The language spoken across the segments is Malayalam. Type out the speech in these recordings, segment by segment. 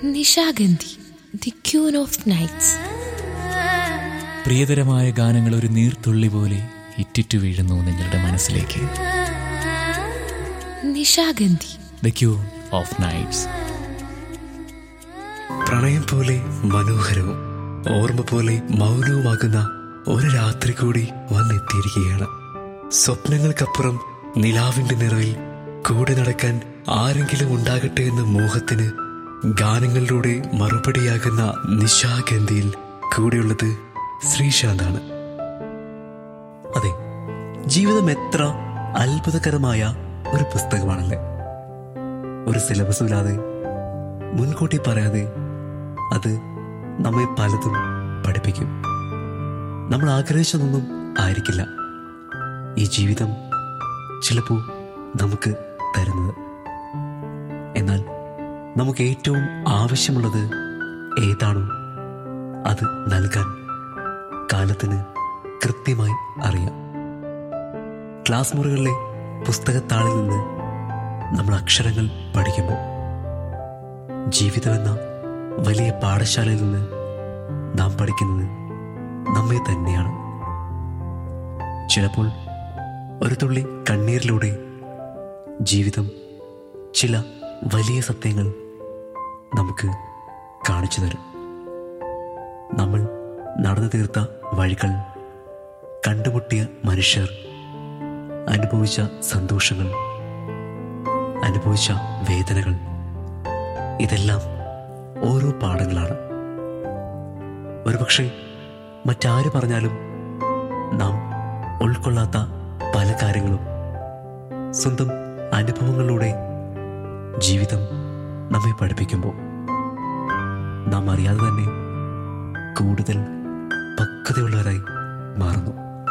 Nishagandhi the queen of nights പ്രിയതരമായ ഗാനങ്ങൾ ഒരു നീർത്തുള്ളി പോലെ ഇറ്റിറ്റു വീഴുന്നു നിങ്ങളുടെ മനസ്സിലേക്ക് നിശാഗന്ധി ദ ക്യൂ ഓഫ് നൈറ്റ്സ് പ്രണയം പോലെ മനോഹരവും ഓർമ്മ പോലെ മൗനവുമാകുന്ന ഒരു രാത്രി കൂടി വന്നെത്തിയിരിക്കുകയാണ് സ്വപ്നങ്ങൾക്കപ്പുറം നിലാവിന്റെ നിറവിൽ കൂടെ നടക്കാൻ ആരെങ്കിലും ഉണ്ടാകട്ടെ എന്ന മോഹത്തിന് ഗാനങ്ങളിലൂടെ മറുപടിയാകുന്ന നിശാഗന്ധിയിൽ കൂടെയുള്ളത് ശ്രീശാന്താണ് അതെ ജീവിതം എത്ര അത്ഭുതകരമായ ഒരു പുസ്തകമാണല്ലേ ഒരു സിലബസും ഇല്ലാതെ മുൻകൂട്ടി പറയാതെ അത് നമ്മെ പലതും പഠിപ്പിക്കും നമ്മൾ ആഗ്രഹിച്ചതൊന്നും ആയിരിക്കില്ല ഈ ജീവിതം ചിലപ്പോൾ നമുക്ക് തരുന്നത് എന്നാൽ നമുക്ക് ഏറ്റവും ആവശ്യമുള്ളത് ഏതാണോ അത് നൽകാൻ കാലത്തിന് കൃത്യമായി അറിയാം ക്ലാസ് മുറികളിലെ പുസ്തകത്താളിൽ നിന്ന് നമ്മൾ അക്ഷരങ്ങൾ പഠിക്കുമ്പോൾ ജീവിതമെന്ന വലിയ പാഠശാലയിൽ നിന്ന് നാം പഠിക്കുന്നത് നമ്മെ തന്നെയാണ് ചിലപ്പോൾ ഒരു തുള്ളി കണ്ണീരിലൂടെ ജീവിതം ചില വലിയ സത്യങ്ങൾ നമുക്ക് കാണിച്ചു തരും നമ്മൾ നടന്നു തീർത്ത വഴികൾ കണ്ടുമുട്ടിയ മനുഷ്യർ അനുഭവിച്ച സന്തോഷങ്ങൾ അനുഭവിച്ച വേദനകൾ ഇതെല്ലാം ഓരോ പാഠങ്ങളാണ് ഒരുപക്ഷെ മറ്റാര് പറഞ്ഞാലും നാം ഉൾക്കൊള്ളാത്ത പല കാര്യങ്ങളും സ്വന്തം അനുഭവങ്ങളിലൂടെ ജീവിതം നമ്മെ പഠിപ്പിക്കുമ്പോൾ നാം അറിയാതെ തന്നെ കൂടുതൽ പക്വതയുള്ളവരായി മാറുന്നു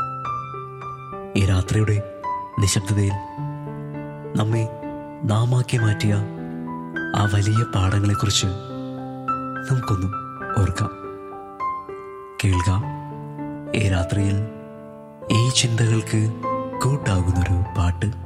ഈ രാത്രിയുടെ നിശബ്ദതയിൽ നമ്മെ നാമാക്കി മാറ്റിയ ആ വലിയ പാഠങ്ങളെക്കുറിച്ച് നമുക്കൊന്നും ഓർക്കാം കേൾക്കാം ഈ രാത്രിയിൽ ഈ ചിന്തകൾക്ക് കൂട്ടാകുന്നൊരു പാട്ട്